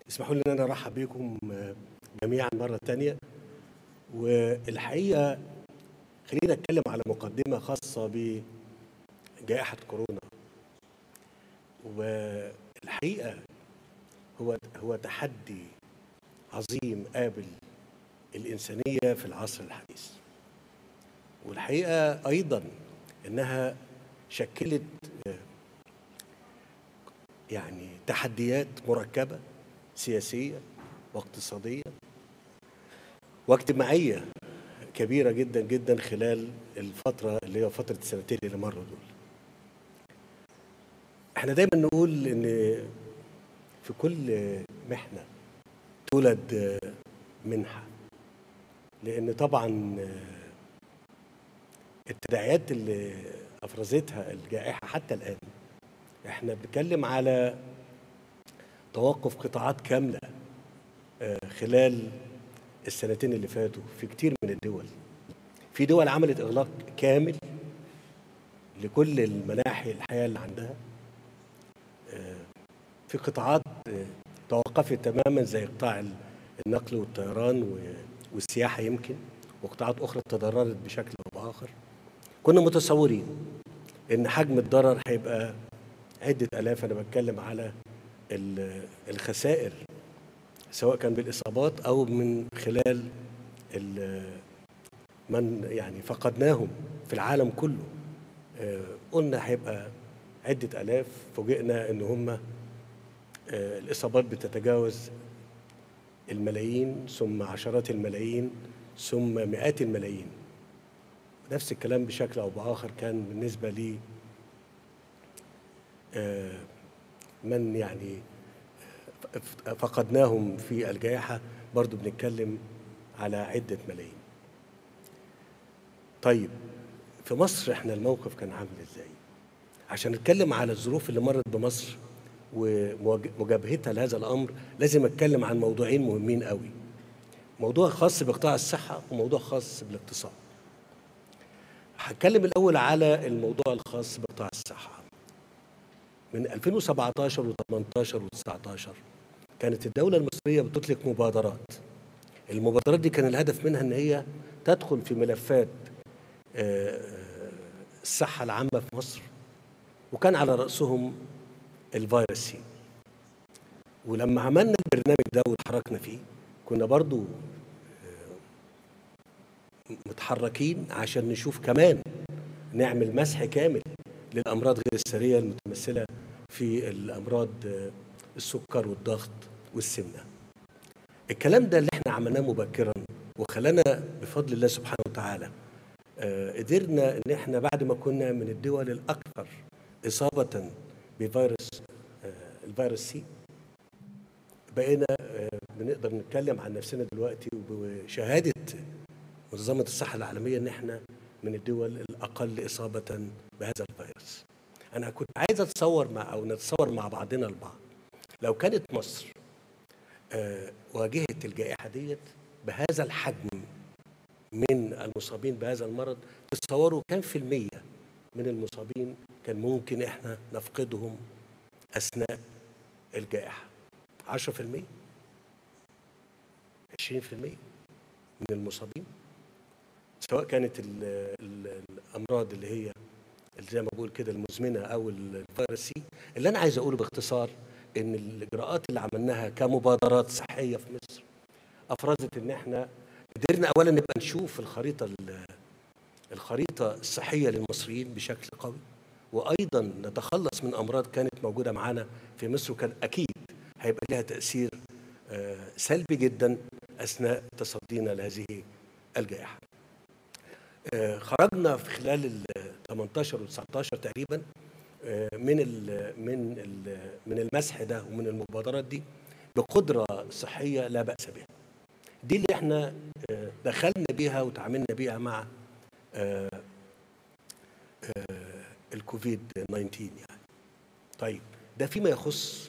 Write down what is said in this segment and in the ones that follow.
اسمحوا لي ان انا ارحب بكم جميعا مره تانية والحقيقه خلينا نتكلم على مقدمه خاصه بجائحه كورونا والحقيقه هو هو تحدي عظيم قابل الانسانيه في العصر الحديث والحقيقه ايضا انها شكلت يعني تحديات مركبه سياسيه واقتصاديه واجتماعيه كبيره جدا جدا خلال الفتره اللي هي فتره السنتين اللي مروا دول. احنا دايما نقول ان في كل محنه تولد منحه لان طبعا التداعيات اللي افرزتها الجائحه حتى الان احنا بنتكلم على توقف قطاعات كامله خلال السنتين اللي فاتوا في كتير من الدول في دول عملت اغلاق كامل لكل المناحي الحياه اللي عندها في قطاعات توقفت تماما زي قطاع النقل والطيران والسياحه يمكن وقطاعات اخرى تضررت بشكل او باخر كنا متصورين ان حجم الضرر هيبقى عده الاف انا بتكلم على الخسائر سواء كان بالاصابات او من خلال من يعني فقدناهم في العالم كله قلنا هيبقى عده الاف فوجئنا ان هم الاصابات بتتجاوز الملايين ثم عشرات الملايين ثم مئات الملايين نفس الكلام بشكل او باخر كان بالنسبه لي من يعني فقدناهم في الجائحة برضو بنتكلم على عدة ملايين طيب في مصر احنا الموقف كان عامل ازاي عشان نتكلم على الظروف اللي مرت بمصر ومجابهتها لهذا الامر لازم اتكلم عن موضوعين مهمين قوي موضوع خاص بقطاع الصحة وموضوع خاص بالاقتصاد هتكلم الاول على الموضوع الخاص بقطاع الصحة من 2017 و18 و19 كانت الدولة المصرية بتطلق مبادرات المبادرات دي كان الهدف منها ان هي تدخل في ملفات الصحة العامة في مصر وكان على رأسهم الفيروس سي ولما عملنا البرنامج ده وتحركنا فيه كنا برضو متحركين عشان نشوف كمان نعمل مسح كامل للأمراض غير السرية المتمثلة في الأمراض السكر والضغط والسمنة الكلام ده اللي احنا عملناه مبكرا وخلانا بفضل الله سبحانه وتعالى قدرنا ان احنا بعد ما كنا من الدول الاكثر اصابه بفيروس الفيروس سي بقينا بنقدر نتكلم عن نفسنا دلوقتي وبشهاده منظمه الصحه العالميه ان احنا من الدول الاقل اصابه بهذا الفيروس انا كنت عايز اتصور مع او نتصور مع بعضنا البعض لو كانت مصر آه واجهت الجائحه ديت بهذا الحجم من المصابين بهذا المرض تصوروا كم في المية من المصابين كان ممكن احنا نفقدهم اثناء الجائحه 10% 20% من المصابين سواء كانت ال ال الامراض اللي هي اللي زي ما بقول كده المزمنه او الفيروس سي اللي انا عايز اقوله باختصار ان الاجراءات اللي عملناها كمبادرات صحيه في مصر افرزت ان احنا قدرنا اولا نبقى نشوف الخريطه الخريطه الصحيه للمصريين بشكل قوي وايضا نتخلص من امراض كانت موجوده معانا في مصر وكان اكيد هيبقى لها تاثير سلبي جدا اثناء تصدينا لهذه الجائحه. خرجنا في خلال ال 18 و 19 تقريبا من ال من ال من المسح ده ومن المبادرات دي بقدره صحيه لا باس بها. دي اللي احنا دخلنا بيها وتعاملنا بيها مع الكوفيد 19 يعني. طيب ده فيما يخص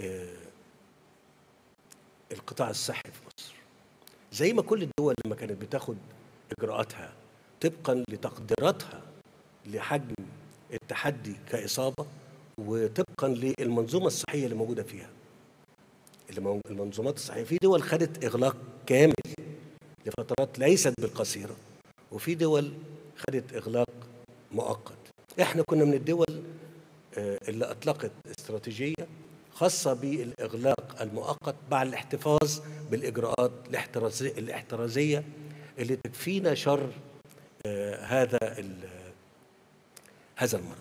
القطاع الصحي في مصر. زي ما كل الدول لما كانت بتاخد اجراءاتها طبقا لتقديراتها لحجم التحدي كإصابة وطبقا للمنظومة الصحية اللي موجودة فيها المنظومات الصحيه في دول خدت اغلاق كامل لفترات ليست بالقصيره وفي دول خدت اغلاق مؤقت احنا كنا من الدول آه، اللي اطلقت استراتيجيه خاصه بالاغلاق المؤقت مع الاحتفاظ بالاجراءات الاحترازيه اللي تكفينا شر آه، هذا هذا المرض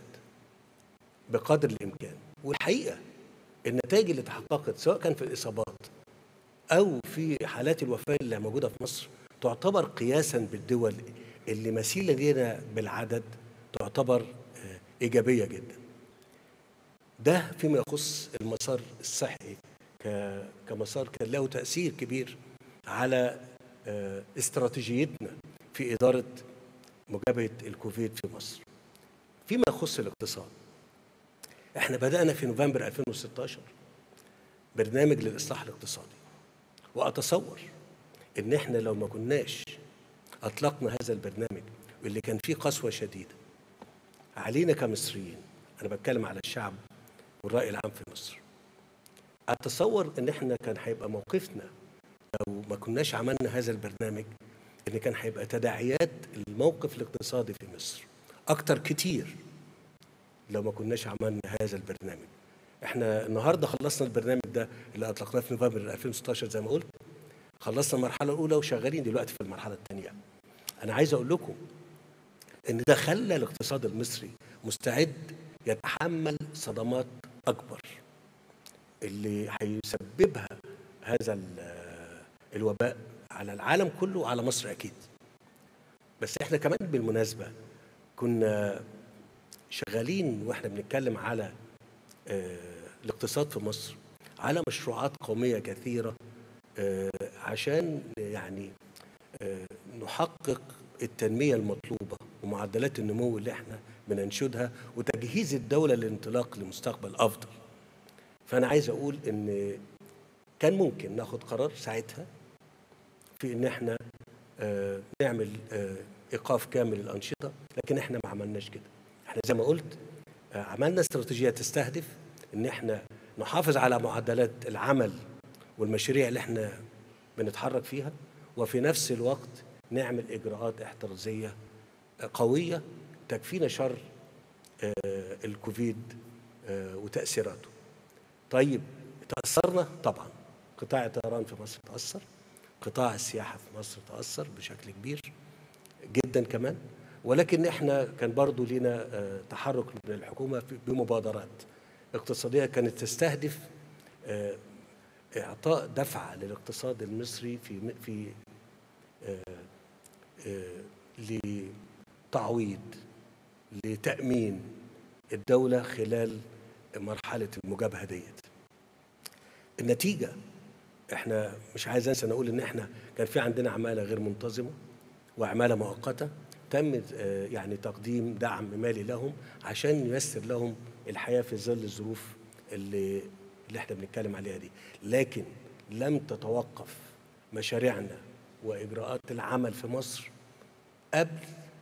بقدر الامكان والحقيقه النتائج اللي تحققت سواء كان في الاصابات او في حالات الوفاه اللي موجوده في مصر تعتبر قياسا بالدول اللي مثيله لنا بالعدد تعتبر آه، ايجابيه جدا ده فيما يخص المسار الصحي كمسار كان له تاثير كبير على آه، استراتيجيتنا في اداره مجابهه الكوفيد في مصر فيما يخص الاقتصاد احنا بدأنا في نوفمبر 2016 برنامج للإصلاح الاقتصادي وأتصور إن احنا لو ما كناش أطلقنا هذا البرنامج واللي كان فيه قسوة شديدة علينا كمصريين أنا بتكلم على الشعب والرأي العام في مصر أتصور إن احنا كان هيبقى موقفنا لو ما كناش عملنا هذا البرنامج إن كان هيبقى تداعيات الموقف الاقتصادي في مصر أكتر كتير لو ما كناش عملنا هذا البرنامج احنا النهارده خلصنا البرنامج ده اللي اطلقناه في نوفمبر 2016 زي ما قلت خلصنا المرحله الاولى وشغالين دلوقتي في المرحله الثانيه انا عايز اقول لكم ان ده خلى الاقتصاد المصري مستعد يتحمل صدمات اكبر اللي هيسببها هذا الوباء على العالم كله وعلى مصر اكيد بس احنا كمان بالمناسبه كنا شغالين واحنا بنتكلم على آه، الاقتصاد في مصر على مشروعات قوميه كثيره آه، عشان يعني آه، نحقق التنميه المطلوبه ومعدلات النمو اللي احنا بننشدها وتجهيز الدوله للانطلاق لمستقبل افضل. فانا عايز اقول ان كان ممكن ناخد قرار ساعتها في ان احنا نعمل ايقاف كامل الانشطه لكن احنا ما عملناش كده. احنا زي ما قلت آه، عملنا استراتيجيه تستهدف ان احنا نحافظ على معدلات العمل والمشاريع اللي احنا بنتحرك فيها وفي نفس الوقت نعمل اجراءات احترازيه قويه تكفينا شر آه، الكوفيد آه، وتاثيراته. طيب تاثرنا طبعا قطاع الطيران في مصر تاثر قطاع السياحه في مصر تاثر بشكل كبير جدا كمان ولكن احنا كان برضو لنا آه، تحرك من الحكومه بمبادرات اقتصاديه كانت تستهدف آه، اعطاء دفعه للاقتصاد المصري في في آه، لتعويض لتامين الدوله خلال مرحله المجابهه ديت النتيجه احنا مش عايز انسى نقول ان احنا كان في عندنا عماله غير منتظمه وعماله مؤقته تم آه، يعني تقديم دعم مالي لهم عشان ييسر لهم الحياه في ظل الظروف اللي اللي احنا بنتكلم عليها دي لكن لم تتوقف مشاريعنا واجراءات العمل في مصر قبل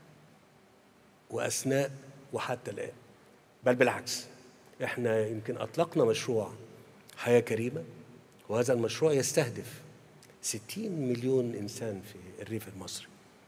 واثناء وحتى الان بل بالعكس احنا يمكن اطلقنا مشروع حياه كريمه وهذا المشروع يستهدف 60 مليون انسان في الريف المصري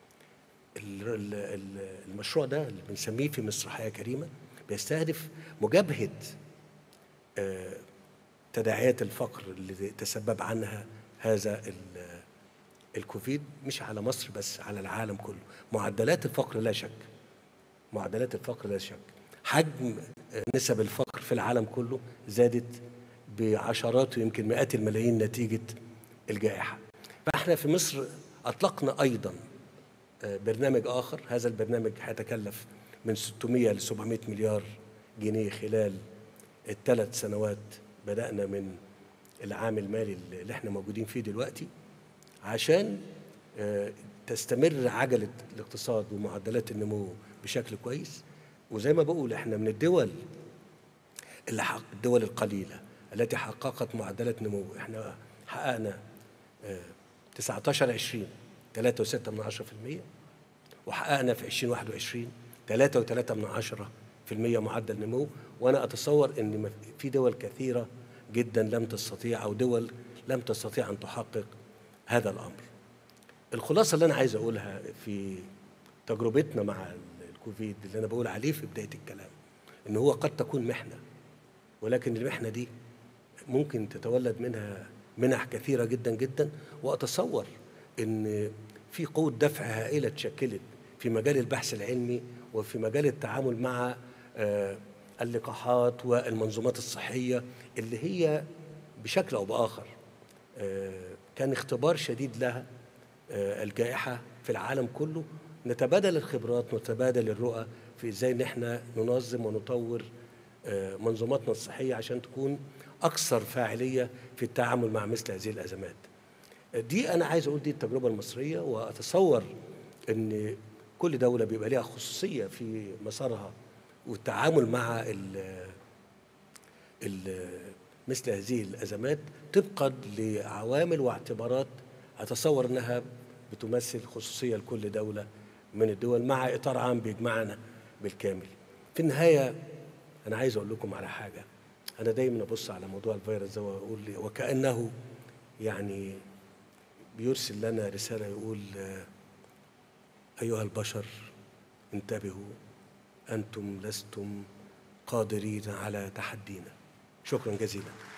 المشروع ده اللي بنسميه في مصر حياه كريمه بيستهدف مجابهه آه، تداعيات الفقر اللي تسبب عنها هذا الكوفيد مش على مصر بس على العالم كله معدلات الفقر لا شك معدلات الفقر لا شك حجم نسب الفقر في العالم كله زادت بعشرات ويمكن مئات الملايين نتيجه الجائحه فاحنا في مصر اطلقنا ايضا برنامج آخر هذا البرنامج هيتكلف من 600 ل 700 مليار جنيه خلال الثلاث سنوات بدأنا من العام المالي اللي احنا موجودين فيه دلوقتي عشان آه، تستمر عجلة الاقتصاد ومعدلات النمو بشكل كويس وزي ما بقول احنا من الدول اللي حق الدول القليلة التي حققت معدلات نمو احنا حققنا 19 آه، 20 3.6 من 10% وحققنا في 2021 3.3 من 10% معدل نمو وانا اتصور ان في دول كثيره جدا لم تستطيع او دول لم تستطيع ان تحقق هذا الامر. الخلاصه اللي انا عايز اقولها في تجربتنا مع الكوفيد اللي انا بقول عليه في بدايه الكلام ان هو قد تكون محنه ولكن المحنه دي ممكن تتولد منها منح كثيره جدا جدا واتصور ان في قوه دفع هائله اتشكلت في مجال البحث العلمي وفي مجال التعامل مع آه، اللقاحات والمنظومات الصحيه اللي هي بشكل او باخر آه، كان اختبار شديد لها آه، الجائحه في العالم كله نتبادل الخبرات نتبادل الرؤى في ازاي ان احنا ننظم ونطور آه، منظوماتنا الصحيه عشان تكون اكثر فاعليه في التعامل مع مثل هذه الازمات. دي انا عايز اقول دي التجربه المصريه واتصور ان كل دوله بيبقى ليها خصوصيه في مسارها والتعامل مع ال ال مثل هذه الازمات طبقا لعوامل واعتبارات اتصور انها بتمثل خصوصيه لكل دوله من الدول مع اطار عام بيجمعنا بالكامل. في النهايه انا عايز اقول لكم على حاجه انا دايما ابص على موضوع الفيروس ده واقول وكانه يعني بيرسل لنا رساله يقول آه، ايها البشر انتبهوا انتم لستم قادرين على تحدينا شكرا جزيلا